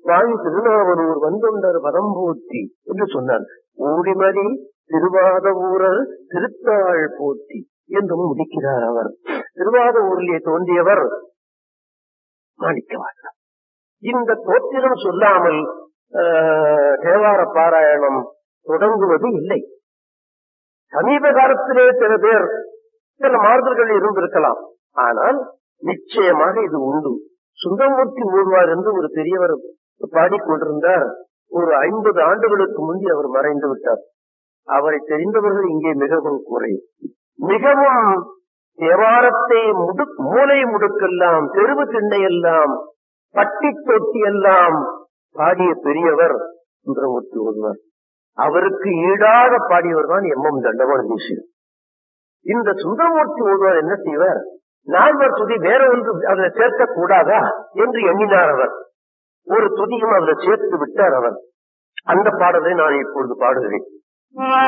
வாங்கி திருநாவலூர் வந்தொண்டர் பதம் போற்றி என்று சொன்னார் ஓடிமதி திருவாத ஊரர் திருத்தாள் போற்றி என்றும் முடிக்கிறார் அவர் திருவாத ஊரிலே தோன்றியவர் மாணிக்கவாசர் இந்த தோற்றிலும் சொல்லாமல் ஆஹ், தேவார பாராயணம் தொடங்குவது இல்லை சமீப காலத்திலே சில பேர் சில மாறுதல்கள் இருந்திருக்கலாம் ஆனால் நிச்சயமாக இது உண்டு சுந்தரமூர்த்தி மூழ்வார் என்று ஒரு பெரியவர் பாடிக்கொண்டிருந்தார் ஒரு ஐம்பது ஆண்டுகளுக்கு முந்தி அவர் மறைந்து விட்டார் அவரை தெரிந்தவர்கள் இங்கே மிகவும் குறையும் மிகவும் தேவாரத்தை முடு மூளை முடுக்கெல்லாம் தெருவு திண்ணையெல்லாம் பட்டி தொட்டி எல்லாம் பாடிய பெரியவர் சுந்தரமூர்த்தி ஒருவர் அவருக்கு ஈடாக பாடியவர் தான் எம் எம் தண்டவாள தேசியர் இந்த சுந்தரமூர்த்தி ஒருவர் என்ன செய்வார் நால்வர் துதி வேற ஒன்று அதில் சேர்க்க கூடாதா என்று எண்ணினார் அவர் ஒரு துதியும் அதில் சேர்த்து விட்டார் அவர் அந்த பாடலை நான் இப்பொழுது பாடுகிறேன்